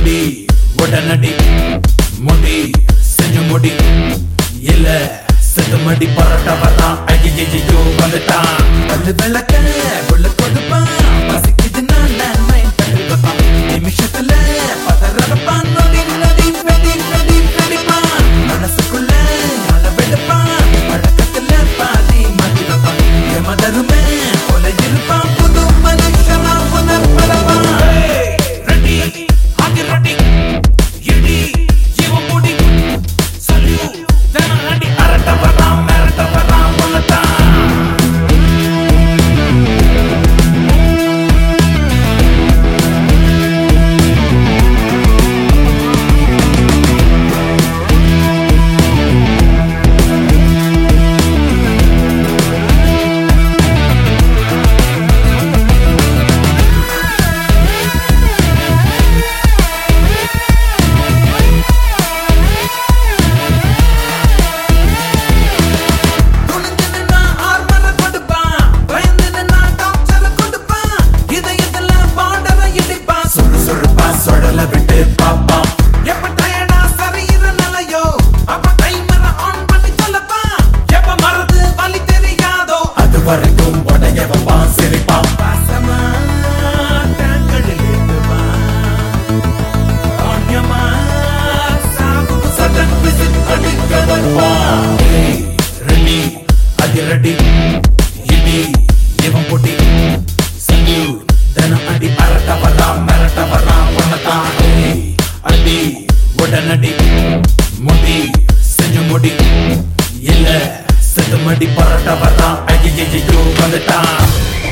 அடி உடனடி முடி செஞ்சு முடி இல்ல செத்து மடி பரோட்டா வர்றான் ஐயோ வந்துட்டான் பல்லு விளக்க உள்ள கொடுப்பான் பசிக்குது நான் மைண்ட் பண்ணி வைப்பான் நிமிஷத்துல பதறப்பான் நொடி நொடி வெடி வெடி வெடிப்பான் மனசுக்குள்ள மழ வெடுப்பான் பழக்கத்துல பாதி மாட்டி வைப்பான் எமதருமே கொல இருப்பான் புது மனுஷனா புனர்பரப்பான் ரெடி ஆகி ரெடி இடி இவன் முடி சல்யூ தினம் அடி அரட்ட வரான் மிரட்ட வரான் உன்னதான் துணிஞ்சதுன்னா ஆர்மரை கொடுப்பான். பயந்ததுன்னா டார்ச்சரை கொடுப்பான். இதயத்துல border அ இடிப்பான். சுறுசுறுப்பா சுழல விட்டு பார்ப்பான். எப்ப tired ஆ சரீர நிலையோ, அப்ப timer அ on பண்ணி தொலைப்பான். எப்ப மறந்து வலி தெரியாதோ, அது வரைக்கும் உடைய வைப்பான், சிரிப்பான். பாசமா டேங்கடில் ஏத்துவான். ஆன்யமா சாவுக்கு சடன் விசில் அடிக்க வருவான். ஏய், ரெடி, அதிரடி, இடி, இவன் பொடி. சல்யூட், தினம் அடி அரட்ட வர்றான், மிரட்ட வர்றான், உன்னதான். ஏய், அடி, உடனடி, முடி, செஞ்சு முடி. இல்ல, செத்து மடி பரோட்டா வர்றான், ஐயையையோ, வந்துட்டான்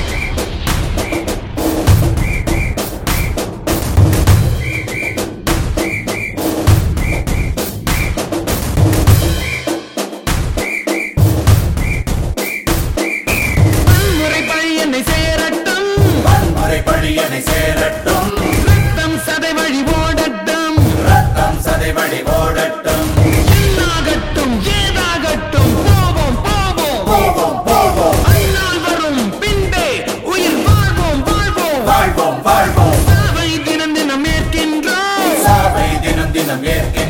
வன்முறை பழி என்னை சேரட்டும் வன்முறை பழியனை சேரட்டும் ரத்தம் சதை வழி ஓடட்டும் ரத்தம் சதை வழி ஓடட்டும் என்னாகட்டும் ஏதாகட்டும் போவோம் போவோம் போவோம் போவோம் அந்நாள் வரும் பின்பே உயிர் வாழ்வோம் வாழ்வோம் வாழ்வோம் வாழ்வோம் சாவை தினம் தினம் ஏற்கின்றோம் சாவை தினம் தினம் ஏற்கின்றோம்